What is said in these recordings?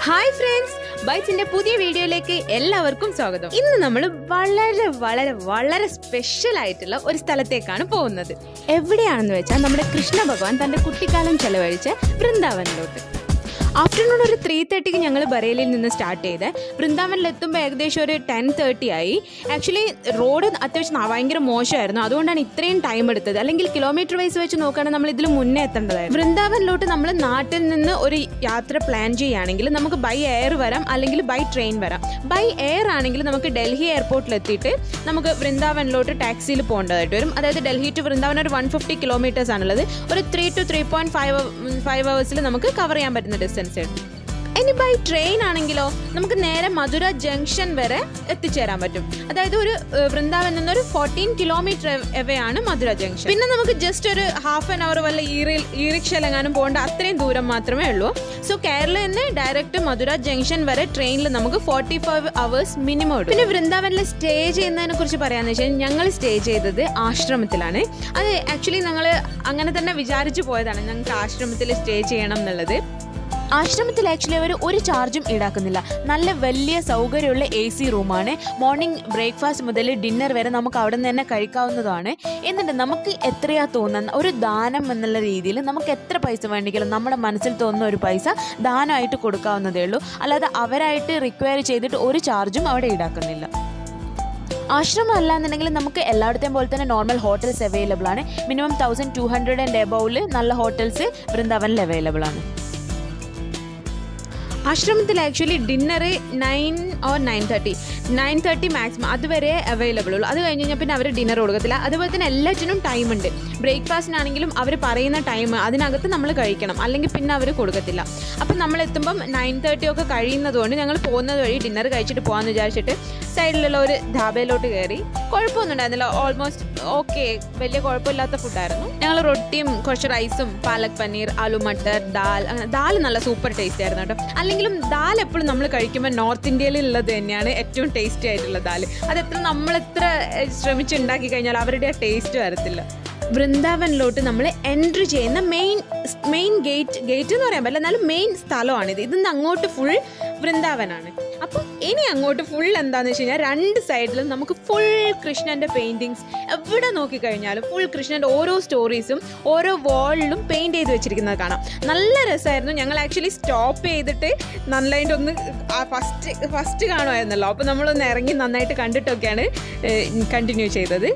Hi friends ബൈറ്റ്സിന്റെ പുതിയ വീഡിയോയിലേക്ക് എല്ലാവർക്കും സ്വാഗതം ഇന്ന് നമ്മൾ വളരെ വളരെ വളരെ സ്പെഷ്യൽ ആയിട്ടുള്ള ഒരു സ്ഥലത്തേക്കാണ് പോകുന്നത് എവിടെയാണെന്ന് വെച്ചാൽ നമ്മുടെ കൃഷ്ണ ഭഗവാൻ തന്റെ കുട്ടിക്കാലം ചെലവഴിച്ച വൃന്ദാവനിലോട്ട് ആഫ്റ്റർനൂൺ ഒരു ത്രീ തേർട്ടിക്ക് ഞങ്ങൾ ബറേലിയിൽ നിന്ന് സ്റ്റാർട്ട് ചെയ്ത് വൃന്ദാവനിലെത്തുമ്പോൾ ഏകദേശം ഒരു ടെൻ തേർട്ടി ആയി ആക്ച്വലി റോഡ് അത്യാവശ്യം ന- ഭയങ്കര മോശമായിരുന്നു അതുകൊണ്ടാണ് ഇത്രയും ടൈം എടുത്തത് അല്ലെങ്കിൽ കിലോമീറ്റർ വൈസ് വെച്ച് നോക്കുകയാണെങ്കിൽ നമ്മൾ ഇതിൽ മുന്നേ എത്തേണ്ടതായിരുന്നു വൃന്ദാവനിലോട്ട് നമ്മൾ നാട്ടിൽ നിന്ന് ഒരു യാത്ര പ്ലാൻ ചെയ്യുകയാണെങ്കിൽ നമുക്ക് ബൈ എയർ വരാം അല്ലെങ്കിൽ ബൈ ട്രെയിൻ വരാം ബൈ എയർ ആണെങ്കിൽ നമുക്ക് ഡൽഹി എയർപോർട്ടിൽ എത്തിയിട്ട് നമുക്ക് വൃന്ദാവനിലോട്ട് ടാക്സിയിൽ പോകേണ്ടതായിട്ട് വരും അതായത് ഡൽഹി ടു വൃന്ദാവൻ ഒരു വൺ ഫിഫ്റ്റി കിലോമീറ്റേഴ്സ് ആണുള്ളത് ഒരു three to three point five five അവേഴ്സിൽ നമുക്ക് കവർ ചെയ്യാൻ പറ്റുന്ന ഡിസ്റ്റൻസ് ഉണ്ട് ഇനി ബൈ ട്രെയിൻ ആണെങ്കിലോ നമുക്ക് നേരെ മധുര ജംഗ്ഷൻ വരെ എത്തിച്ചേരാൻ പറ്റും അതായത് ഒരു ഏഹ്, വൃന്ദാവൻ നിന്നൊരു ഫോർട്ടീൻ കിലോമീറ്റർ എവേ ആണ് മധുര ജംഗ്ഷൻ പിന്നെ നമുക്ക് ജസ്റ്റ് ഒരു ഹാഫ് ആൻ അവർ വല്ല ഈ ഈ റിക്ഷയിലെങ്ങാനും പോകേണ്ട അത്രയും ദൂരം മാത്രമേ ഉള്ളൂ സോ കേരളയിൽ നിന്ന് ഡയറക്റ്റ് മധുര ജംഗ്ഷൻ വരെ ട്രെയിനിൽ നമുക്ക് ഫോർട്ടി ഫൈവ് അവേഴ്സ് മിനിമം ഉണ്ട് പിന്നെ വൃന്ദാവനിൽ സ്റ്റേ ചെയ്യുന്നതിനെ കുറിച്ച് പറയാന്ന് വെച്ചാൽ ഞങ്ങൾ സ്റ്റേ ചെയ്തത് ആശ്രമത്തിലാണ് അത് ആക്ച്വലി ഞങ്ങൾ അങ്ങനെ തന്നെ വിചാരിച്ചു പോയതാണ് ഞങ്ങൾക്ക് ആശ്രമത്തിൽ സ്റ്റേ ചെയ്യണം എന്നുള്ളത് ആശ്രമത്തിൽ ആക്ച്വലി അവർ ഒരു ചാർജും ഈടാക്കുന്നില്ല നല്ല വലിയ സൗകര്യമുള്ള എ സി റൂമാണ് മോർണിംഗ് ബ്രേക്ക്ഫാസ്റ്റ് മുതൽ ഡിന്നർ വരെ നമുക്ക് അവിടെ നിന്ന് തന്നെ കഴിക്കാവുന്നതാണ് എന്നിട്ട് നമുക്ക് എത്രയാ തോന്നുന്ന ഒരു ദാനം എന്നുള്ള രീതിയിൽ നമുക്ക് എത്ര പൈസ വേണമെങ്കിലും നമ്മുടെ മനസ്സിൽ തോന്നുന്ന ഒരു പൈസ ദാനമായിട്ട് കൊടുക്കാവുന്നതേ ഉള്ളൂ അല്ലാതെ അവരായിട്ട് റിക്വയർ ചെയ്തിട്ട് ഒരു ചാർജും അവിടെ ഈടാക്കുന്നില്ല ആശ്രമം അല്ല എന്നുണ്ടെങ്കിൽ നമുക്ക് എല്ലായിടത്തെയും പോലെ തന്നെ നോർമൽ ഹോട്ടൽസ് അവൈലബിൾ ആണ് minimum thousand two hundred and എബൌവിൽ നല്ല ഹോട്ടൽസ് വൃന്ദാവനിൽ അവൈലബിൾ ആണ് ആശ്രമത്തിൽ actually dinner nine or nine thirty nine thirty maximum അതുവരെ അവൈലബിൾ ഉള്ളൂ അത് കഴിഞ്ഞ് കഴിഞ്ഞാൽ പിന്നെ അവർ ഡിന്നർ കൊടുക്കത്തില്ല അതുപോലെ തന്നെ എല്ലാറ്റിനും ടൈം ഉണ്ട് ബ്രേക്ക്ഫാസ്റ്റിനാണെങ്കിലും അവർ പറയുന്ന ടൈം അതിനകത്ത് നമ്മൾ കഴിക്കണം അല്ലെങ്കിൽ പിന്നെ അവർ കൊടുക്കത്തില്ല അപ്പം നമ്മൾ എത്തുമ്പം നയൻ തേർട്ടി ഒക്കെ കഴിയുന്നതുകൊണ്ട് ഞങ്ങൾ പോകുന്നത് വഴി ഡിന്നർ കഴിച്ചിട്ട് പോകാമെന്ന് വിചാരിച്ചിട്ട് സൈഡിലുള്ള ഒരു ധാബയിലോട്ട് കയറി കുഴപ്പമൊന്നും ഉണ്ടായിരുന്നില്ല ഓൾമോസ്റ്റ് ഓക്കെ വലിയ കുഴപ്പമില്ലാത്ത ഫുഡായിരുന്നു ഞങ്ങൾ റൊട്ടിയും കുറച്ച് റൈസും പാലക് പനീർ ആലു മട്ടർ ദാൽ അങ്ങനെ ദാൽ നല്ല സൂപ്പർ ടേസ്റ്റ് ആയിരുന്നു കേട്ടോ അല്ലെങ്കിലും ദാൽ എപ്പോഴും നമ്മൾ കഴിക്കുമ്പോൾ നോർത്ത് ഇന്ത്യയിലുള്ളത് തന്നെയാണ് ഏറ്റവും ടേസ്റ്റി ആയിട്ടുള്ള ദാൽ അത് എത്ര നമ്മൾ എത്ര ഏഹ്, ശ്രമിച്ചുണ്ടാക്കി കഴിഞ്ഞാൽ അവരുടെ ആ ടേസ്റ്റ് വരത്തില്ല വൃന്ദാവനിലോട്ട് നമ്മൾ എൻട്രി ചെയ്യുന്ന മെയിൻ മെയിൻ ഗേറ്റ് ഗേറ്റ് എന്ന് പറയാൻ പറ്റില്ല എന്നാലും മെയിൻ സ്ഥലമാണിത് ഇതിന്ന് അങ്ങോട്ട് ഫുൾ വൃന്ദാവനാണ് അപ്പം ഇനി അങ്ങോട്ട് ഫുൾ എന്താണെന്ന് വെച്ച് കഴിഞ്ഞാൽ രണ്ട് സൈഡിലും നമുക്ക് ഫുൾ കൃഷ്ണൻ്റെ പെയിൻറ്റിങ്സ് എവിടെ നോക്കിക്കഴിഞ്ഞാലും ഫുൾ കൃഷ്ണൻ്റെ ഓരോ സ്റ്റോറീസും ഓരോ വാളിലും പെയിൻറ് ചെയ്ത് വെച്ചിരിക്കുന്നത് കാണാം നല്ല രസമായിരുന്നു ഞങ്ങൾ ആക്ച്വലി സ്റ്റോപ്പ് ചെയ്തിട്ട് നന്നായിട്ട് ഒന്ന് ഫസ്റ്റ് ഫസ്റ്റ് കാണുമായിരുന്നല്ലോ അപ്പോൾ നമ്മളൊന്ന് ഇറങ്ങി നന്നായിട്ട് കണ്ടിട്ടൊക്കെയാണ് കണ്ടിന്യൂ ചെയ്തത്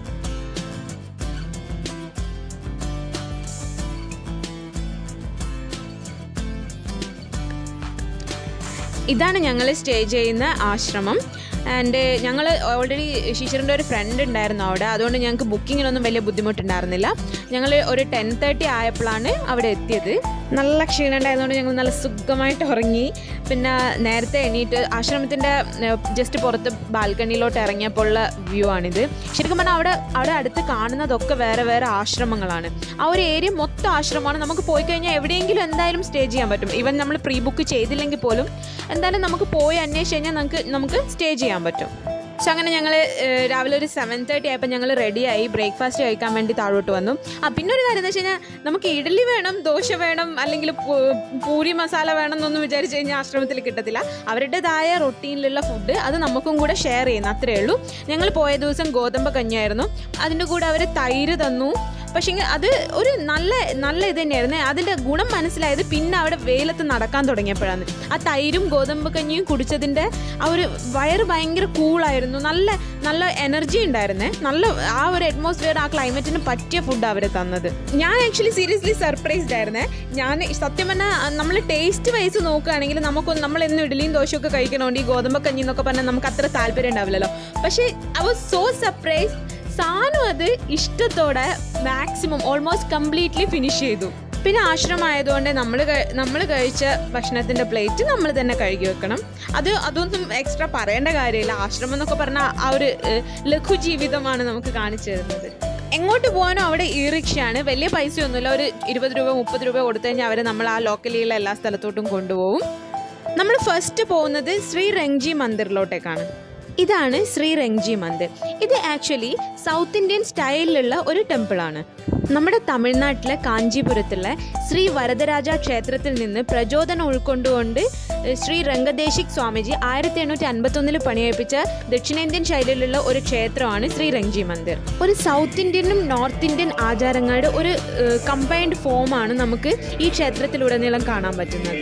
ഇതാണ് ഞങ്ങൾ സ്റ്റേ ചെയ്യുന്ന ആശ്രമം ആൻഡ് ഞങ്ങൾ ഓൾറെഡി ശിശിറിൻ്റെ ഒരു ഫ്രണ്ട് ഉണ്ടായിരുന്നു അവിടെ അതുകൊണ്ട് ഞങ്ങൾക്ക് ബുക്കിങ്ങിനൊന്നും വലിയ ബുദ്ധിമുട്ടുണ്ടായിരുന്നില്ല ഞങ്ങൾ ഒരു ടെൻ തേർട്ടി ആയപ്പോഴാണ് അവിടെ എത്തിയത് നല്ല ക്ഷീണം ഉണ്ടായതുകൊണ്ട് ഞങ്ങൾ നല്ല സുഖമായിട്ട് ഉറങ്ങി പിന്നെ നേരത്തെ എണീറ്റ് ആശ്രമത്തിൻ്റെ ജസ്റ്റ് പുറത്ത് ബാൽക്കണിയിലോട്ട് ഇറങ്ങിയപ്പോൾ ഉള്ള വ്യൂ ആണിത് ശരിക്കും പറഞ്ഞാൽ അവിടെ അവിടെ അടുത്ത് കാണുന്നതൊക്കെ വേറെ വേറെ ആശ്രമങ്ങളാണ് ആ ഒരു ഏരിയ മൊത്തം ആശ്രമമാണ് നമുക്ക് പോയി കഴിഞ്ഞാൽ എവിടെയെങ്കിലും എന്തായാലും സ്റ്റേ ചെയ്യാൻ പറ്റും ഈവൻ നമ്മൾ പ്രീ ബുക്ക് ചെയ്തില്ലെങ്കിൽ പോലും എന്തായാലും നമുക്ക് പോയി അന്വേഷിച്ച് കഴിഞ്ഞാൽ നമുക്ക് നമുക്ക് സ്റ്റേ ചെയ്യാൻ പറ്റും സോ അങ്ങനെ ഞങ്ങൾ രാവിലെ ഒരു സെവൻ തേർട്ടി ആയപ്പോൾ ഞങ്ങൾ റെഡിയായി ബ്രേക്ക്ഫാസ്റ്റ് കഴിക്കാൻ വേണ്ടി താഴോട്ട് വന്നു ആ പിന്നെ ഒരു കാര്യം എന്ന് വെച്ച് കഴിഞ്ഞാൽ നമുക്ക് ഇഡ്ഡലി വേണം ദോശ വേണം അല്ലെങ്കിൽ പൂ- പൂരി മസാല വേണം എന്നൊന്നും വിചാരിച്ച് കഴിഞ്ഞാൽ ആശ്രമത്തിൽ കിട്ടത്തില്ല അവരുടേതായ റൊട്ടീനിലുള്ള ഫുഡ് അത് നമുക്കും കൂടെ ഷെയർ ചെയ്യുന്നു അത്രേ ഉള്ളൂ ഞങ്ങൾ പോയ ദിവസം ഗോതമ്പ് കഞ്ഞിയായിരുന്നു അതിൻ്റെ കൂടെ അവർ തൈര് തന്നു പക്ഷേ അത് ഒരു നല്ല നല്ല ഇത് തന്നെയായിരുന്നു അതിൻ്റെ ഗുണം മനസ്സിലായത് പിന്നെ അവിടെ വെയിലത്ത് നടക്കാൻ തുടങ്ങിയപ്പോഴാണ് ആ തൈരും ഗോതമ്പ് കഞ്ഞിയും കുടിച്ചതിൻ്റെ ആ ഒരു വയറ് ഭയങ്കര കൂളായിരുന്നു നല്ല നല്ല എനർജി ഉണ്ടായിരുന്നേ നല്ല ആ ഒരു അറ്റ്മോസ്ഫിയർ ആ ക്ലൈമറ്റിന് പറ്റിയ ഫുഡ് അവർ തന്നത് ഞാൻ ആക്ച്വലി സീരിയസ്ലി സർപ്രൈസ്ഡ് ആയിരുന്നേ ഞാൻ സത്യം പറഞ്ഞാൽ നമ്മൾ ടേസ്റ്റ് വൈസ് നോക്കുകയാണെങ്കിൽ നമുക്കൊന്ന് നമ്മൾ എന്നും ഇഡ്ഡലിയും ദോശയൊക്കെ കഴിക്കണോണ്ട് ഈ ഗോതമ്പ് കഞ്ഞി എന്നൊക്കെ പറഞ്ഞാൽ നമുക്ക് അത്ര താല്പര്യം ഉണ്ടാവില്ലല്ലോ പക്ഷേ ഐ വാസ് സോ സർപ്രൈസ് സാധനം അത് ഇഷ്ടത്തോടെ മാക്സിമം ഓൾമോസ്റ്റ് കംപ്ലീറ്റ്ലി ഫിനിഷ് ചെയ്തു പിന്നെ ആശ്രമമായതുകൊണ്ട് നമ്മൾ നമ്മൾ കഴിച്ച ഭക്ഷണത്തിൻ്റെ പ്ലേറ്റ് നമ്മൾ തന്നെ കഴുകി വെക്കണം അത് അതൊന്നും എക്സ്ട്രാ പറയേണ്ട കാര്യമില്ല ആശ്രമം എന്നൊക്കെ പറഞ്ഞാൽ ആ ഒരു ഏഹ്, ലഘു ജീവിതമാണ് നമുക്ക് കാണിച്ചു തരുന്നത് എങ്ങോട്ട് പോകാനോ അവിടെ ഈ റിക്ഷയാണ് വലിയ പൈസയൊന്നുമില്ല ഒരു ഇരുപത് രൂപ മുപ്പത് രൂപ കൊടുത്തു കഴിഞ്ഞാൽ അവർ നമ്മൾ ആ ലോക്കലിലുള്ള എല്ലാ സ്ഥലത്തോട്ടും കൊണ്ടുപോകും നമ്മൾ ഫസ്റ്റ് പോകുന്നത് ശ്രീ രംജി മന്ദിറിലോട്ടേക്കാണ് ഇതാണ് ശ്രീ രംഗ്ജി മന്ദിർ ഇത് ആക്ച്വലി സൗത്ത് ഇന്ത്യൻ സ്റ്റൈലിലുള്ള ഒരു ടെമ്പിളാണ് നമ്മുടെ തമിഴ്നാട്ടിലെ കാഞ്ചീപുരത്തുള്ള ശ്രീ വരദരാജ ക്ഷേത്രത്തിൽ നിന്ന് പ്രചോദനം ഉൾക്കൊണ്ടുകൊണ്ട് ഏഹ്, ശ്രീ രംഗദേശിക് സ്വാമിജി ആയിരത്തി എണ്ണൂറ്റി അൻപത്തൊന്നിൽ പണിയേൽപ്പിച്ച ദക്ഷിണേന്ത്യൻ ശൈലിയിലുള്ള ഒരു ക്ഷേത്രമാണ് ശ്രീ രംഗ്ജി മന്ദിർ ഒരു സൗത്ത് ഇന്ത്യനും നോർത്ത് ഇന്ത്യൻ ആചാരങ്ങളുടെ ഒരു കമ്പൈൻഡ് ഫോമാണ് നമുക്ക് ഈ ക്ഷേത്രത്തിലുടനീളം കാണാൻ പറ്റുന്നത്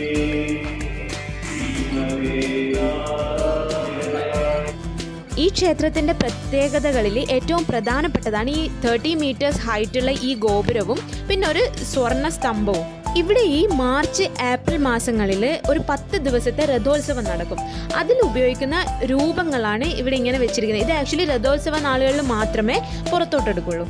ഈ ക്ഷേത്രത്തിൻ്റെ പ്രത്യേകതകളിൽ ഏറ്റവും പ്രധാനപ്പെട്ടതാണ് ഈ തേർട്ടി മീറ്റേഴ്സ് ഹൈറ്റുള്ള ഈ ഗോപുരവും പിന്നെ ഒരു സ്വർണ്ണ സ്തംഭവും ഇവിടെ ഈ മാർച്ച് ഏപ്രിൽ മാസങ്ങളിൽ ഒരു പത്ത് ദിവസത്തെ രഥോത്സവം നടക്കും അതിൽ ഉപയോഗിക്കുന്ന രൂപങ്ങളാണ് ഇവിടെ ഇങ്ങനെ വെച്ചിരിക്കുന്നത് ഇത് ആക്ച്വലി രഥോത്സവ നാളുകളിൽ മാത്രമേ പുറത്തോട്ടെടുക്കുള്ളൂ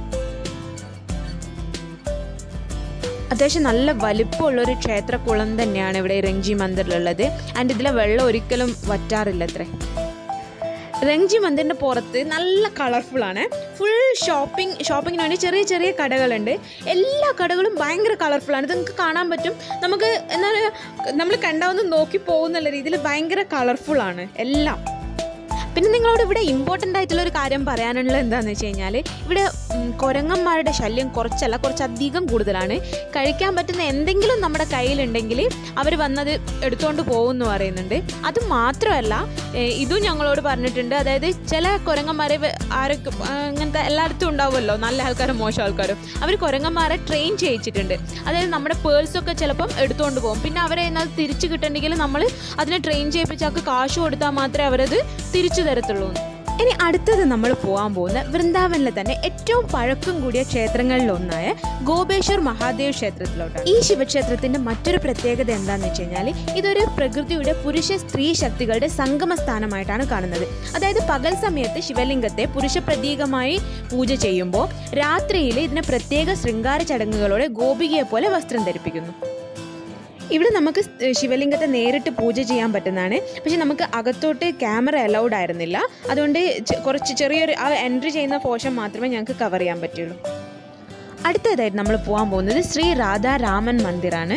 അത്യാവശ്യം നല്ല വലിപ്പമുള്ള ഒരു ക്ഷേത്രക്കുളം തന്നെയാണ് ഇവിടെ രംജി മന്ദിറിലുള്ളത് ആൻഡ് ഇതിലെ വെള്ളം ഒരിക്കലും വറ്റാറില്ല അത്രേ രംജി മന്ദിറിൻ്റെ പുറത്ത് നല്ല കളർഫുൾ ആണ് ഫുൾ ഷോപ്പിംഗ് ഷോപ്പിങ്ങിന് വേണ്ടി ചെറിയ ചെറിയ കടകളുണ്ട് എല്ലാ കടകളും ഭയങ്കര കളർഫുൾ ആണ് ഇത് നിങ്ങൾക്ക് കാണാൻ പറ്റും നമുക്ക് എന്താ പറയുക നമ്മൾ കണ്ടാവുന്ന നോക്കി പോകുന്നുള്ള രീതിയിൽ ഭയങ്കര കളർഫുൾ ആണ് എല്ലാം പിന്നെ നിങ്ങളോട് ഇവിടെ ഇമ്പോർട്ടൻ്റ് ആയിട്ടുള്ള ഒരു കാര്യം പറയാനുള്ളത് എന്താണെന്ന് വെച്ച് കഴിഞ്ഞാൽ ഇവിടെ ഉം, കുരങ്ങന്മാരുടെ ശല്യം കുറച്ചല്ല കുറച്ചധികം കൂടുതലാണ് കഴിക്കാൻ പറ്റുന്ന എന്തെങ്കിലും നമ്മുടെ കയ്യിലുണ്ടെങ്കിൽ അവർ വന്നത് എടുത്തുകൊണ്ട് പോകും എന്ന് പറയുന്നുണ്ട് അത് മാത്രമല്ല ഏ, ഇതും ഞങ്ങളോട് പറഞ്ഞിട്ടുണ്ട് അതായത് ചില കുരങ്ങന്മാരെ വ- ആരൊക്കെ ആ, ഇങ്ങനത്തെ എല്ലായിടത്തും ഉണ്ടാവുമല്ലോ നല്ല ആൾക്കാരും മോശം ആൾക്കാരും അവർ കുരങ്ങന്മാരെ ട്രെയിൻ ചെയ്യിച്ചിട്ടുണ്ട് അതായത് നമ്മുടെ പേഴ്സൊക്കെ ചിലപ്പം എടുത്തുകൊണ്ട് പോകും പിന്നെ അവരെ എന്നാൽ തിരിച്ചു കിട്ടണമെങ്കിൽ നമ്മൾ അതിനെ ട്രെയിൻ ചെയ്യിപ്പിച്ച് അവർക്ക് കാശ് കൊടുത്താൽ മാത്രമേ അവരത് തിരിച്ചു തരത്തുള്ളൂ ഇനി അടുത്തത് നമ്മൾ പോകാൻ പോകുന്ന വൃന്ദാവനിലെ തന്നെ ഏറ്റവും പഴക്കം കൂടിയ ക്ഷേത്രങ്ങളിൽ ഒന്നായ ഗോപേശ്വർ മഹാദേവ് ക്ഷേത്രത്തിലോട്ടാണ് ഈ ശിവക്ഷേത്രത്തിന്റെ മറ്റൊരു പ്രത്യേകത എന്താണെന്ന് വെച്ച് കഴിഞ്ഞാൽ ഇതൊരു പ്രകൃതിയുടെ പുരുഷ സ്ത്രീ ശക്തികളുടെ സംഗമ സ്ഥാനമായിട്ടാണ് കാണുന്നത് അതായത് പകൽ സമയത്ത് ശിവലിംഗത്തെ പുരുഷ പ്രതീകമായി പൂജ ചെയ്യുമ്പോൾ രാത്രിയിൽ ഇതിനെ പ്രത്യേക ശൃംഗാര ചടങ്ങുകളോടെ ഗോപികയെ പോലെ വസ്ത്രം ധരിപ്പിക്കുന്നു ഇവിടെ നമുക്ക് സ്- ശിവലിംഗത്തെ നേരിട്ട് പൂജ ചെയ്യാൻ പറ്റുന്നതാണ് പക്ഷെ നമുക്ക് അകത്തോട്ട് ക്യാമറ അലൗഡ് ആയിരുന്നില്ല അതുകൊണ്ട് ചെ- കുറച്ച് ചെറിയൊരു ആ എൻട്രി ചെയ്യുന്ന പോർഷൻ മാത്രമേ ഞങ്ങൾക്ക് കവർ ചെയ്യാൻ പറ്റുള്ളൂ അടുത്തതായിട്ട് നമ്മൾ പോകാൻ പോകുന്നത് ശ്രീ രാധാ രാമൻ മന്ദിറാണ്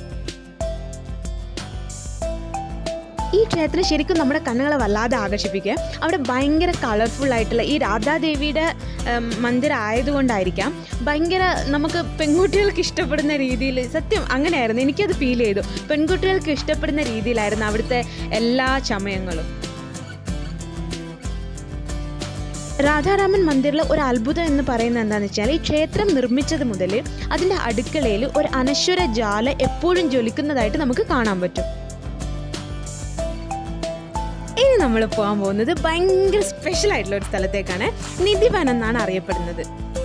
ഈ ക്ഷേത്രം ശരിക്കും നമ്മുടെ കണ്ണുകളെ വല്ലാതെ ആകർഷിപ്പിക്കുക അവിടെ ഭയങ്കര കളർഫുൾ ആയിട്ടുള്ള ഈ രാധാദേവിയുടെ ഉം, മന്ദിരം ആയതുകൊണ്ടായിരിക്കാം ഭയങ്കര നമുക്ക് പെൺകുട്ടികൾക്ക് ഇഷ്ടപ്പെടുന്ന രീതിയിൽ സത്യം അങ്ങനെയായിരുന്നു എനിക്കത് ഫീൽ ചെയ്തു പെൺകുട്ടികൾക്ക് ഇഷ്ടപ്പെടുന്ന രീതിയിലായിരുന്നു അവിടുത്തെ എല്ലാ ചമയങ്ങളും രാധാരാമൻ മന്ദിറിൽ ഒരു അത്ഭുതം എന്ന് പറയുന്നത് എന്താണെന്ന് വെച്ചാൽ ഈ ക്ഷേത്രം നിർമ്മിച്ചത് മുതൽ അതിൻ്റെ അടുക്കളയിൽ ഒരു അനശ്വര ജാല എപ്പോഴും ജ്വലിക്കുന്നതായിട്ട് നമുക്ക് കാണാൻ പറ്റും ഇനി നമ്മൾ പോകാൻ പോകുന്നത് ഭയങ്കര സ്പെഷ്യൽ ആയിട്ടുള്ള ഒരു സ്ഥലത്തേക്കാണ് നിധിവൻ എന്നാണ് അറിയപ്പെടുന്നത്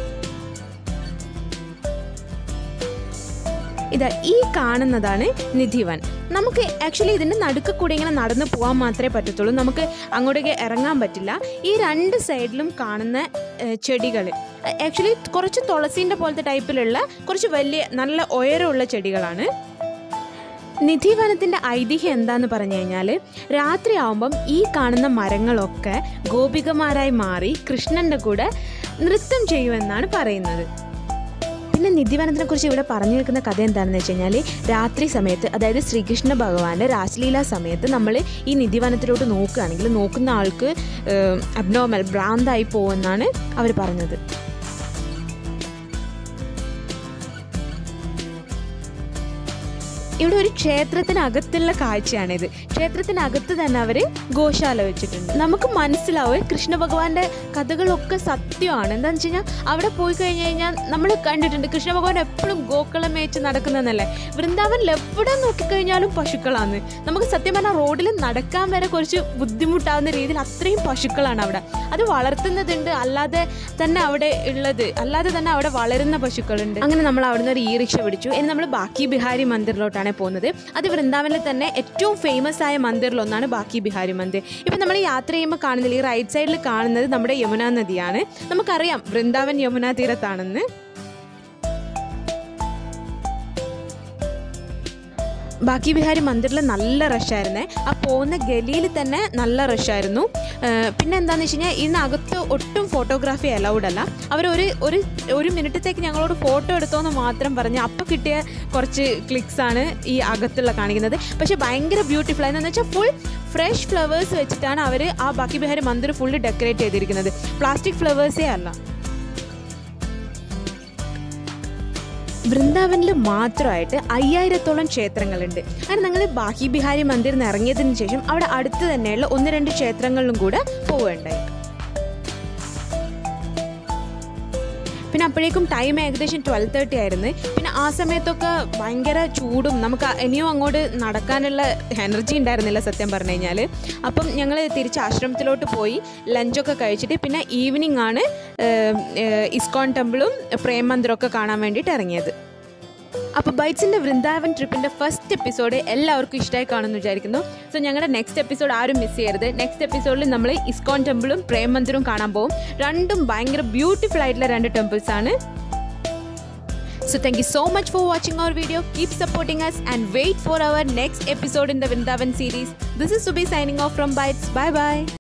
ഇതാ ഈ കാണുന്നതാണ് നിധിവൻ നമുക്ക് ആക്ച്വലി ഇതിൻ്റെ നടുക്ക് കൂടി ഇങ്ങനെ നടന്നു പോകാൻ മാത്രമേ പറ്റത്തുള്ളൂ നമുക്ക് അങ്ങോട്ടേക്ക് ഇറങ്ങാൻ പറ്റില്ല ഈ രണ്ട് സൈഡിലും കാണുന്ന ചെടികൾ ആക്ച്വലി കുറച്ച് തുളസീൻ്റെ പോലത്തെ ടൈപ്പിലുള്ള കുറച്ച് വലിയ നല്ല ഉയരമുള്ള ചെടികളാണ് നിധിവനത്തിൻ്റെ ഐതിഹ്യം എന്താന്ന് പറഞ്ഞു കഴിഞ്ഞാൽ രാത്രിയാവുമ്പം ഈ കാണുന്ന മരങ്ങളൊക്കെ ഗോപികമാരായി മാറി കൃഷ്ണൻ്റെ കൂടെ നൃത്തം ചെയ്യുമെന്നാണ് പറയുന്നത് പിന്നെ നിധിവനത്തിനെ കുറിച്ച് ഇവിടെ പറഞ്ഞു വെക്കുന്ന കഥ എന്താണെന്ന് വെച്ച് കഴിഞ്ഞാൽ രാത്രി സമയത്ത് അതായത് ശ്രീകൃഷ്ണ ഭഗവാന്റെ രാസലീല സമയത്ത് നമ്മൾ ഈ നിധിവനത്തിലോട്ട് നോക്കുകയാണെങ്കിൽ നോക്കുന്ന ആൾക്ക് അബ്നോർമൽ ഭ്രാന്തായി പോകുമെന്നാണ് അവർ പറഞ്ഞത് ഇവിടെ ഒരു ക്ഷേത്രത്തിനകത്തുള്ള കാഴ്ചയാണിത് ക്ഷേത്രത്തിനകത്ത് തന്നെ അവർ ഗോശാല വെച്ചിട്ടുണ്ട് നമുക്ക് മനസ്സിലാവും കൃഷ്ണ ഭഗവാന്റെ കഥകളൊക്കെ സത്യമാണ് എന്താണെന്ന് വെച്ച് കഴിഞ്ഞാൽ അവിടെ പോയി കഴിഞ്ഞ് കഴിഞ്ഞാൽ നമ്മൾ കണ്ടിട്ടുണ്ട് കൃഷ്ണ ഭഗവാൻ എപ്പോഴും ഗോക്കളം മേച്ച് നടക്കുന്നതെന്നല്ലേ വൃന്ദാവനിൽ എവിടെ നോക്കിക്കഴിഞ്ഞാലും പശുക്കളാണ് നമുക്ക് സത്യം പറഞ്ഞാൽ റോഡിൽ നടക്കാൻ വരെ കുറച്ച് ബുദ്ധിമുട്ടാവുന്ന രീതിയിൽ അത്രയും പശുക്കളാണ് അവിടെ അത് വളർത്തുന്നതുണ്ട് അല്ലാതെ തന്നെ അവിടെ ഉള്ളത് അല്ലാതെ തന്നെ അവിടെ വളരുന്ന പശുക്കളുണ്ട് അങ്ങനെ നമ്മൾ അവിടുന്ന് ഒരു ഈ റിക്ഷ പിടിച്ചു ഇനി നമ്മൾ ബാക്കി ബിഹാരി മന്ദിറിലോട്ടാണ് പോകുന്നത് അത് വൃന്ദാവനിലെ തന്നെ ഏറ്റവും ഫേമസ് ആയ മന്ദിറിലൊന്നാണ് ബാക്കി ബിഹാരി മന്ദിർ ഇപ്പം നമ്മൾ യാത്ര ചെയ്യുമ്പോൾ കാണുന്നില്ല ഈ റൈറ്റ് സൈഡിൽ കാണുന്നത് നമ്മുടെ യമുന നദിയാണ് നമുക്കറിയാം വൃന്ദാവൻ യമുന തീരത്താണെന്ന് ബാക്കി ബിഹാരി മന്ദിറിൽ നല്ല റഷായിരുന്നേ ആ പോകുന്ന ഗലിയിൽ തന്നെ നല്ല റഷായിരുന്നു പിന്നെ എന്താണെന്ന് വെച്ച് കഴിഞ്ഞാൽ ഇതിനകത്ത് ഒട്ടും ഫോട്ടോഗ്രാഫി അലൗഡ് അല്ല അവർ ഒരു ഒരു ഒരു മിനിറ്റത്തേക്ക് ഞങ്ങളോട് ഫോട്ടോ എടുത്തോന്ന് മാത്രം പറഞ്ഞ് അപ്പോൾ കിട്ടിയ കുറച്ച് ക്ലിക്സ് ആണ് ഈ അകത്തുള്ള കാണിക്കുന്നത് പക്ഷേ ഭയങ്കര ബ്യൂട്ടിഫുൾ ആയെന്ന് വെച്ചാൽ ഫുൾ ഫ്രഷ് ഫ്ലവേഴ്സ് വെച്ചിട്ടാണ് അവർ ആ ബാക്കി ബിഹാരി മന്ദിർ ഫുള്ള് ഡെക്കറേറ്റ് ചെയ്തിരിക്കുന്നത് പ്ലാസ്റ്റിക് ഫ്ലവേഴ്സേ അല്ല വൃന്ദാവനിൽ മാത്രമായിട്ട് അയ്യായിരത്തോളം ക്ഷേത്രങ്ങളുണ്ട് അങ്ങനെ ഞങ്ങൾ ബാഹി ബിഹാരി മന്ദിർ നിന്ന് ഇറങ്ങിയതിന് ശേഷം അവിടെ അടുത്ത് തന്നെയുള്ള ഒന്ന് രണ്ട് ക്ഷേത്രങ്ങളിലും കൂടെ പോവുകയുണ്ടായി പിന്നെ അപ്പോഴേക്കും ടൈം ഏകദേശം ട്വൽവ് തേർട്ടി ആയിരുന്നു പിന്നെ ആ സമയത്തൊക്കെ ഭയങ്കര ചൂടും നമുക്ക് ഇനിയും അങ്ങോട്ട് നടക്കാനുള്ള എനർജി ഉണ്ടായിരുന്നില്ല സത്യം പറഞ്ഞു കഴിഞ്ഞാൽ അപ്പം ഞങ്ങൾ തിരിച്ച് ആശ്രമത്തിലോട്ട് പോയി ലഞ്ചൊക്കെ കഴിച്ചിട്ട് പിന്നെ ഈവനിങ് ആണ് ഏഹ്, ഏഹ്, ഇസ്കോൺ ടെമ്പിളും പ്രേം മന്ദിരമൊക്കെ കാണാൻ വേണ്ടിയിട്ട് ഇറങ്ങിയത് അപ്പോൾ ബൈറ്റ്സിൻ്റെ വൃന്ദാവൻ ട്രിപ്പിൻ്റെ ഫസ്റ്റ് എപ്പിസോഡ് എല്ലാവർക്കും ഇഷ്ടമായി കാണുമെന്ന് വിചാരിക്കുന്നു സോ ഞങ്ങളുടെ നെക്സ്റ്റ് എപ്പിസോഡ് ആരും മിസ് ചെയ്യരുത് നെക്സ്റ്റ് എപ്പിസോഡിൽ നമ്മൾ ഇസ്കോൺ ടെമ്പിളും പ്രേം മന്ദിരവും കാണാൻ പോകും രണ്ടും ഭയങ്കര ബ്യൂട്ടിഫുൾ ആയിട്ടുള്ള രണ്ട് ടെമ്പിൾസ് ആണ് So thank you so much for watching our video. Keep supporting us and wait for our next episode in the Vrindavan series. This is Subi signing off from Bytes. Bye bye.